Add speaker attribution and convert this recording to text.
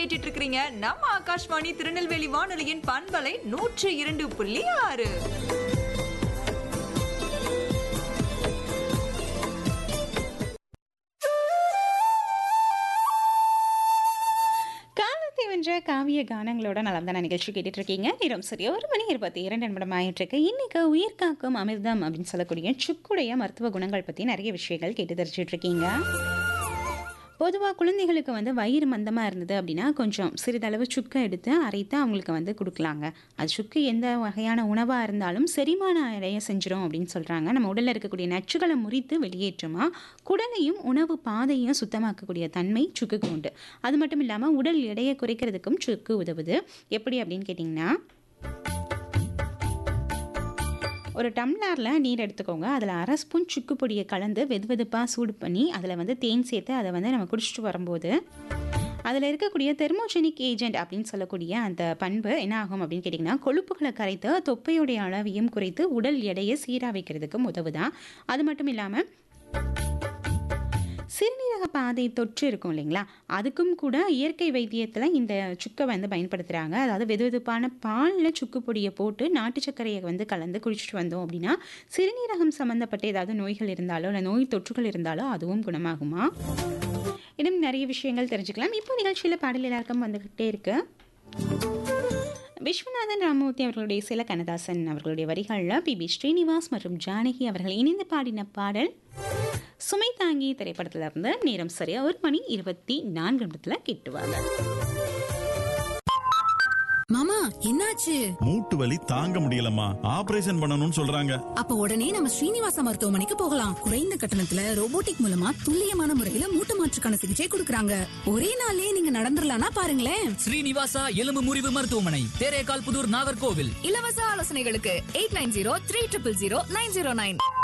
Speaker 1: கேட்டுட்டு இருக்கிறீங்க நம்ம ஆகாஷ்வாணி திருநெல்வேலி வானொலியின் பண்பலை நூற்று இரண்டு புள்ளி ஆறு
Speaker 2: காலத்தை வென்ற காவிய கானங்களோட நலம் தான் நிகழ்ச்சி கேட்டுட்டு இருக்கீங்க நேரம் சரி ஒரு மணி இருபத்தி இரண்டு நிமிடம் ஆயிட்டு இருக்கு இன்னைக்கு உயிர் காக்கும் அமிர்தம் அப்படின்னு சொல்லக்கூடிய சுக்குடைய மருத்துவ குணங்கள் பத்தி நிறைய விஷயங்கள் கேட்டு தெரிஞ்சுட்டு இருக்கீங்க பொதுவாக குழந்தைகளுக்கு வந்து வயிறு மந்தமாக இருந்தது அப்படின்னா கொஞ்சம் சிறிதளவு சுக்கை எடுத்து அரைத்து அவங்களுக்கு வந்து கொடுக்கலாங்க அது சுக்கு எந்த வகையான உணவாக இருந்தாலும் செரிமானம் அடைய செஞ்சிடும் அப்படின்னு சொல்கிறாங்க நம்ம உடலில் இருக்கக்கூடிய நச்சுகளை முறித்து வெளியேற்றுமா குடலையும் உணவு பாதையும் சுத்தமாக்கக்கூடிய தன்மை சுக்குக்கு உண்டு அது மட்டும் இல்லாமல் உடல் எடையை குறைக்கிறதுக்கும் சுக்கு உதவுது எப்படி அப்படின்னு கேட்டிங்கன்னா ஒரு டம்ளரில் நீர் எடுத்துக்கோங்க அதில் அரை ஸ்பூன் சுக்கு பொடியை கலந்து வெது வெதுப்பாக சூடு பண்ணி அதில் வந்து தேன் சேர்த்து அதை வந்து நம்ம குடிச்சிட்டு வரும்போது அதில் இருக்கக்கூடிய தெர்மோஜெனிக் ஏஜென்ட் அப்படின்னு சொல்லக்கூடிய அந்த பண்பு என்ன ஆகும் அப்படின்னு கேட்டிங்கன்னா கொழுப்புகளை கரைத்து தொப்பையுடைய அளவையும் குறைத்து உடல் எடையை சீராக வைக்கிறதுக்கும் உதவுதான் அது மட்டும் இல்லாமல் சிறுநீரக பாதை தொற்று இருக்கும் இல்லைங்களா அதுக்கும் கூட இயற்கை வைத்தியத்தில் இந்த சுக்கை வந்து பயன்படுத்துகிறாங்க அதாவது வெது வெதுப்பான பாலில் சுக்கு பொடியை போட்டு நாட்டு சர்க்கரையை வந்து கலந்து குடிச்சிட்டு வந்தோம் அப்படின்னா சிறுநீரகம் சம்மந்தப்பட்ட ஏதாவது நோய்கள் இருந்தாலோ இல்லை நோய் தொற்றுகள் இருந்தாலோ அதுவும் குணமாகுமா இன்னும் நிறைய விஷயங்கள் தெரிஞ்சுக்கலாம் இப்போ நிகழ்ச்சியில் பாடல் எல்லாருக்கும் வந்துக்கிட்டே இருக்கு விஸ்வநாதன் ராமமூர்த்தி அவர்களுடைய சில கண்ணதாசன் அவர்களுடைய வரிகளில் பி பி ஸ்ரீனிவாஸ் மற்றும் ஜானகி அவர்கள் இணைந்து பாடின பாடல் சுமை தாங்கி திரைப்படத்துல இருந்து நேரம் சரியா ஒரு மணி இருபத்தி நான்கு நிமிடத்துல கேட்டுவாங்க
Speaker 3: மாமா என்னாச்சு
Speaker 4: மூட்டு வலி தாங்க முடியலம்மா ஆபரேஷன் பண்ணணும்னு சொல்றாங்க
Speaker 3: அப்ப உடனே நம்ம ஸ்ரீனிவாச மருத்துவமனைக்கு போகலாம் குறைந்த கட்டணத்துல ரோபோட்டிக் மூலமா துல்லியமான முறையில மூட்டு மாற்றுக்கான சிகிச்சை கொடுக்கறாங்க ஒரே நாள்லயே நீங்க நடந்துடலாம்னா பாருங்களேன்
Speaker 5: ஸ்ரீனிவாசா எலும்பு முறிவு மருத்துவமனை தேரேகால் புதூர் நாகர்கோவில்
Speaker 6: இலவச ஆலோசனைகளுக்கு eight nine zero three triple zero nine zero nine